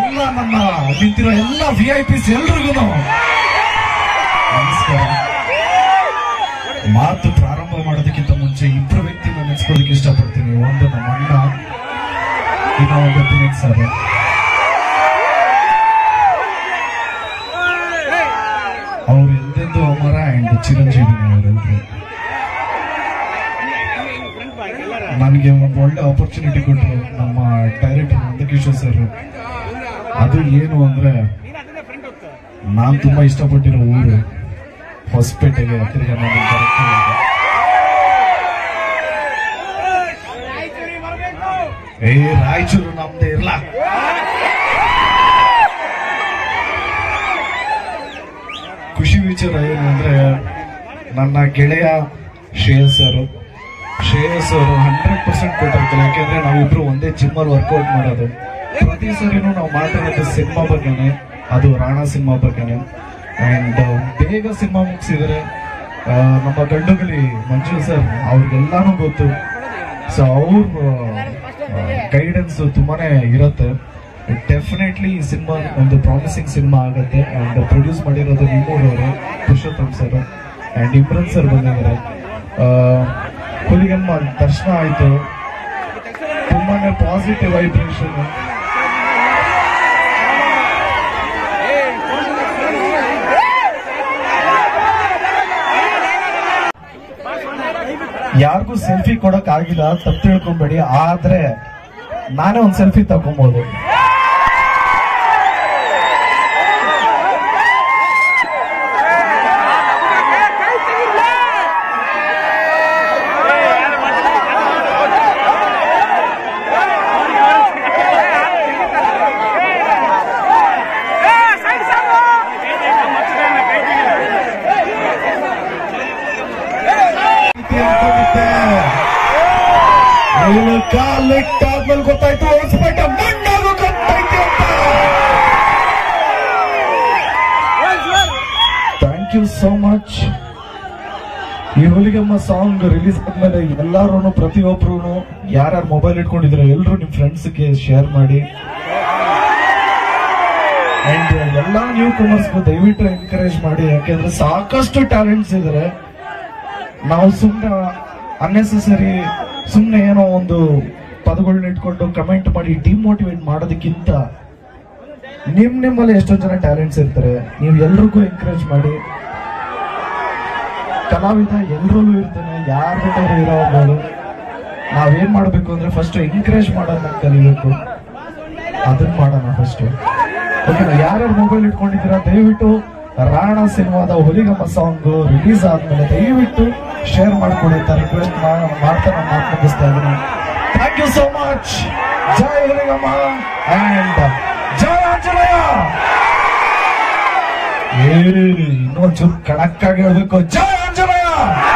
ಎಲ್ಲ ನನ್ನ ನಿಂತಿರೋ ಎಲ್ಲ ವಿ ಐ ಪಿಸ್ ಎಲ್ರಿಗೂ ನಮಸ್ಕಾರ ಮಾತು ಪ್ರಾರಂಭ ಮಾಡೋದಕ್ಕಿಂತ ಮುಂಚೆ ಇಬ್ಬರು ವ್ಯಕ್ತಿನ ನೆನೆಸ್ಕೊಳ್ಳೋದಕ್ಕೆ ಇಷ್ಟಪಡ್ತೀನಿ ಒಂದು ನಮ್ಮ ಅಣ್ಣ ಇನ್ನೊಂದು ದಿನೇಶ್ ಸರ್ ಅವ್ರು ಎಂದೆಂದು ಅಮರ ಅಂಡ್ ಚಿರಂಜೀವಿ ಅವರೆಲ್ಲರೂ ನನಗೆ ಒಂದು ಒಳ್ಳೆ ಆಪರ್ಚುನಿಟಿ ಕೊಟ್ಟರು ನಮ್ಮ ಡೈರೆಕ್ಟರ್ ನಂದಕಿಶೋರ್ ಸರ್ ಅದು ಏನು ಅಂದ್ರೆ ನಾನ್ ತುಂಬಾ ಇಷ್ಟಪಟ್ಟಿರೋ ಊರು ಹೊಸಪೇಟೆಗೆ ತಿರ್ಗಾ ನಾನು ಬರಕ್ಕೆ ಹೋದೆ. ಏ ರಾಯಚೂರು ನಮ್ದೇ ಇರ್ಲ ಖುಷಿ ವಿಚಾರ ಏನು ಅಂದ್ರೆ ನನ್ನ ಗೆಳೆಯ ಶ್ರೇಯಸ್ ಸರ್ ಶ್ರೇಯಸ್ ಅವರು ಹಂಡ್ರೆಡ್ ಪರ್ಸೆಂಟ್ ಕೊಟ್ಟಿರ್ತಾರೆ ಯಾಕೆಂದ್ರೆ ನಾವಿಬ್ರು ಒಂದೇ ಜಿಮ್ ಅಲ್ಲಿ ವರ್ಕೌಟ್ ಮಾಡೋದು ಪ್ರತಿ ಸರಿನೂ ನಾವು ಮಾತಾಡೋದು ಸಿನಿಮಾ ಬಗ್ಗೆನೆ ಅದು ರಾಣಾ ಸಿನಿಮಾ ಬಗ್ಗೆನೆ ಅಂಡ್ ಬೇಗ ಸಿನಿಮಾ ಮುಗಿಸಿದ್ರೆ ನಮ್ಮ ಗಂಡುಗಲಿ ಮಂಜು ಸರ್ ಅವ್ರಿಗೆಲ್ಲಾನು ಗೊತ್ತು ಸೊ ಅವ್ರ ಗೈಡೆನ್ಸ್ ತುಂಬಾನೇ ಇರುತ್ತೆ ಡೆಫಿನೆಟ್ಲಿ ಈ ಸಿನಿಮಾ ಒಂದು ಪ್ರಾಮಿಸಿಂಗ್ ಸಿನಿಮಾ ಆಗುತ್ತೆ ಅಂಡ್ ಪ್ರೊಡ್ಯೂಸ್ ಮಾಡಿರೋದು ನಿಮ್ಮೂರ್ ಅವರು Purushottam sir and Imran sir ಬಂದಿದ್ದಾರೆ ಹುಲಿಗಮ್ಮ ದರ್ಶನ ಆಯ್ತು ತುಂಬಾನೇ ಪಾಸಿಟಿವ್ ವೈಬ್ರೇಷನ್ ಯಾರಿಗೂ ಸೆಲ್ಫಿ ಕೊಡಕ್ ಆಗಿಲ್ಲ ತಪ್ಪು ತಿಳ್ಕೊಂಬೇಡಿ ಆದ್ರೆ ನಾನೇ ಒಂದ್ ಸೆಲ್ಫಿ ತಗೊಬಹುದು ರೀತಿ ಅನ್ಕೊಂಡಿದ್ದೆ ರೈಲು ಕಾಲಿಟ್ಟಾದ್ಮೇಲೆ ಗೊತ್ತಾಯ್ತು ಹೊಸಪೇಟೆ ಮಣ್ಣಾಗೋ ಗೊತ್ತಾಯ್ತು ಥ್ಯಾಂಕ್ ಯು ಸೋ ಮಚ್ ಈ ಹುಲಿಗಮ್ಮ ಸಾಂಗ್ ರಿಲೀಸ್ ಆದ್ಮೇಲೆ ಎಲ್ಲಾರು ಪ್ರತಿಯೊಬ್ರು ಯಾರ್ಯಾರು ಮೊಬೈಲ್ ಇಟ್ಕೊಂಡಿದ್ರೆ ಎಲ್ರು ನಿಮ್ ಫ್ರೆಂಡ್ಸ್ ಗೆ ಶೇರ್ ಮಾಡಿ ಅಂಡ್ ಎಲ್ಲಾ ನ್ಯೂ ಕಮರ್ಸ್ಗೂ ದಯವಿಟ್ಟು ಎನ್ಕರೇಜ್ ಮಾಡಿ ಯಾಕೆಂದ್ರೆ ಸಾಕಷ್ಟು ಟ್ಯಾಲೆಂಟ್ಸ್ ಇದಾರೆ ನಾವು ಸುಮ್ಮನೆ ಅನ್ನೆಸೆಸರಿ ಸುಮ್ಮನೆ ಏನೋ ಒಂದು ಪದಗಳನ್ನ ಇಟ್ಕೊಂಡು ಕಮೆಂಟ್ ಮಾಡಿ ಡಿಮೋಟಿವೇಟ್ ಮಾಡೋದಕ್ಕಿಂತ ನಿಮ್ ನಿಮ್ಮಲ್ಲಿ ಎಷ್ಟೋ ಜನ ಟ್ಯಾಲೆಂಟ್ಸ್ ಇರ್ತಾರೆ ನೀವು ಎಲ್ರಿಗೂ ಎಂಕರೇಜ್ ಮಾಡಿ ಕಲಾವಿದ ಎಲ್ರಲ್ಲೂ ಇರ್ತಾನೆ ಯಾರ ಬೇಕಾದ್ರೂ ಇರೋಬಹುದು ನಾವೇನ್ ಮಾಡ್ಬೇಕು ಅಂದ್ರೆ ಫಸ್ಟ್ ಎಂಕರೇಜ್ ಮಾಡೋದನ್ನ ಕಲಿಬೇಕು ಅದನ್ನ ಮಾಡೋಣ ಫಸ್ಟ್ ಓಕೆನಾ ಯಾರ್ಯಾರು ಮೊಬೈಲ್ ಇಟ್ಕೊಂಡಿದ್ದೀರಾ ದಯವಿಟ್ಟು ರಾಣ ಸಿನಿಮಾದ ಹುಲಿಗಮ್ಮ ಸಾಂಗ್ ರಿಲೀಸ್ ಆದ್ಮೇಲೆ ದಯವಿಟ್ಟು ಶೇರ್ ಮಾಡ್ಕೊಡಿ ಅಂತ ರಿಕ್ವೆಸ್ಟ್ ಮಾಡ್ತಾ ನಾನು ಮಾತು ಮುಗಿಸ್ತಾ ಇದ್ದೀನಿ ಥ್ಯಾಂಕ್ ಯು ಸೋ ಮಚ್ ಜೈ ಹುಲಿಗಮ್ಮ ಅಂಡ್ ಜೈ ಆಂಜನೇಯ ಏ ಇನ್ನೊಂಚೂರು ಕಣಕ್ಕಾಗಿ ಹೇಳ್ಬೇಕು ಜೈ ಆಂಜನೇಯ